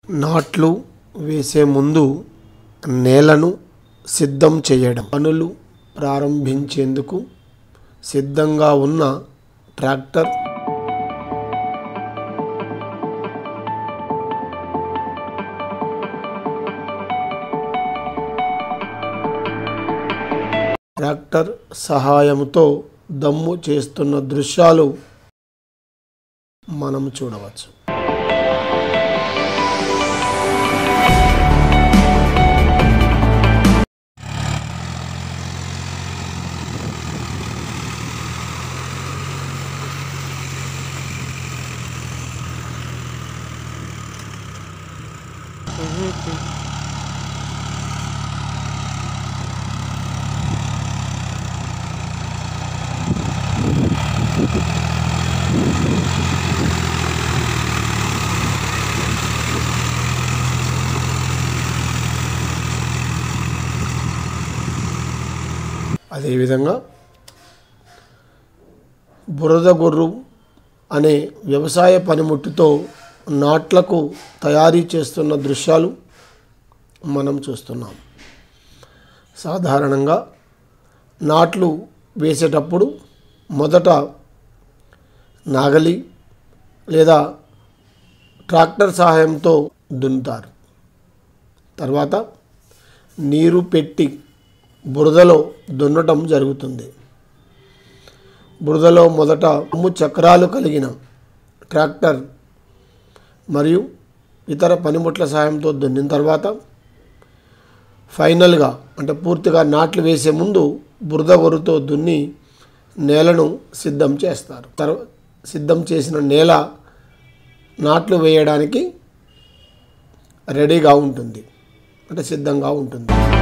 నాట్లు వేసే ముందు నేలను సిద్ధం చేయడం పనులు ప్రారంభించేందుకు సిద్ధంగా ఉన్న ట్రాక్టర్ ట్రాక్టర్ సహాయంతో దమ్ము చేస్తున్న దృశ్యాలు మనం చూడవచ్చు అదేవిధంగా బురద గొర్రు అనే వ్యవసాయ పనిముట్టుతో నాట్లకు తయారీ చేస్తున్న దృశ్యాలు మనం చూస్తున్నాం సాధారణంగా నాట్లు వేసేటప్పుడు మొదట నాగలి లేదా ట్రాక్టర్ సహాయంతో దున్నుతారు తర్వాత నీరు పెట్టి బురదలో దున్నటం జరుగుతుంది బురదలో మొదట అమ్ము చక్రాలు కలిగిన ట్రాక్టర్ మరియు ఇతర పనిముట్ల సహాయంతో దున్నిన తర్వాత ఫైనల్గా అంటే పూర్తిగా నాట్లు వేసే ముందు బురద గొర్రుతో దున్ని నేలను సిద్ధం చేస్తారు తర్వా సిద్ధం చేసిన నేల నాట్లు వేయడానికి రెడీగా ఉంటుంది అంటే సిద్ధంగా ఉంటుంది